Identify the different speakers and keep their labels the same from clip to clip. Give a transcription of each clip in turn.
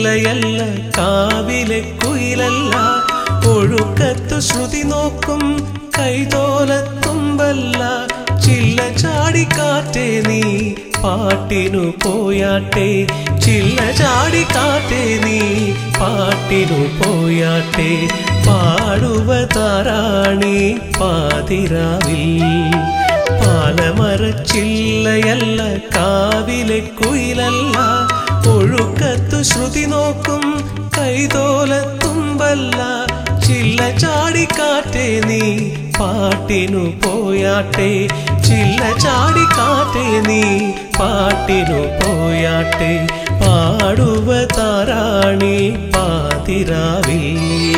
Speaker 1: ചില്ലയല്ല കാവിലെ കുയിലല്ല ഒഴുക്കത്തു ശ്രുതി നോക്കും കൈതോലത്തുമ്പല്ല ചില്ല ചാടിക്കാറ്റേ നീ പാട്ടിനു പോയാട്ടെ ചില്ല ചാടിക്കാറ്റേ നീ പാട്ടിനു പോയാട്ടെ പാടുവതാരാണി പാതിരാവിൽ പാലമരച്ചില്ലയല്ല കാവിലെ കുയിലല്ല ഒഴുക്കത്തു ശ്രുതി നോക്കും കൈതോലത്തുമ്പല്ല ചില്ല ചാടിക്കാറ്റേ നീ പാട്ടിനു പോയാട്ടെ ചില്ല ചാടിക്കാറ്റേ നീ പാട്ടിനു പോയാട്ടെ പാടുവ താരാണി പാതിരാവിൽ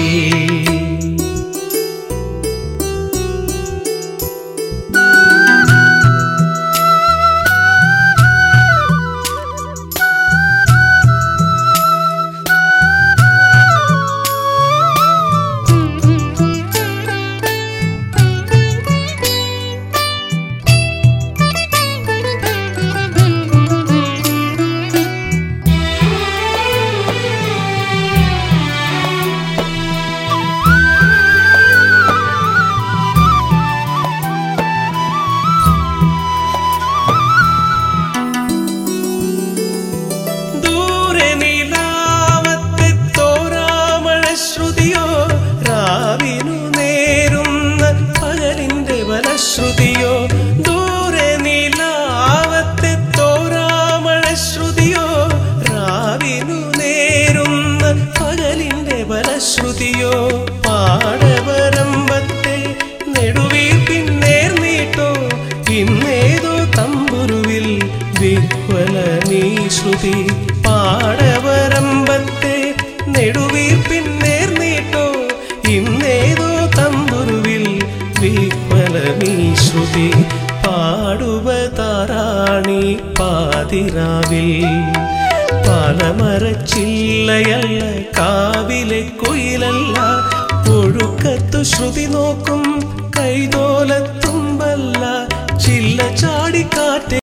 Speaker 1: ദൂരെ നിലാവത്തെ തോരാമഴ ശ്രുതിയോ രാവിനു നേരുന്ന പകലിന്റെ വനശ്രുതിയോ ദൂരെ നിലാവത്തെ തോരാമഴ ശ്രുതിയോ രാവിനു നേരുന്ന പകലിന്റെ വനശ്രുതിയോ പാടവരമ്പത്തെ നെടുവീർപ്പിൻ നേർനീട്ടോ ഇന്നേതോ തമ്പുരുവിൽ വിഹ്വല നീ ശ്രുതി പാടവരമ്പത്തെ നെടുവീർപ്പിൻ നേർനീട്ടോ ഇന്നേതോ തമ്പുരുവിൽ വിഹ്വല നീ ശ്രുതി പാടുവ താരാണി പാതിരാവിൽ പാലമരച്ചില്ലയല്ല കാവിലെ കുയിലല്ല ഒഴുക്കത്തു ശ്രുതി നോക്കും കൈതോലത്തുമ്പല്ല ചില്ല ചാടിക്കാറ്റെ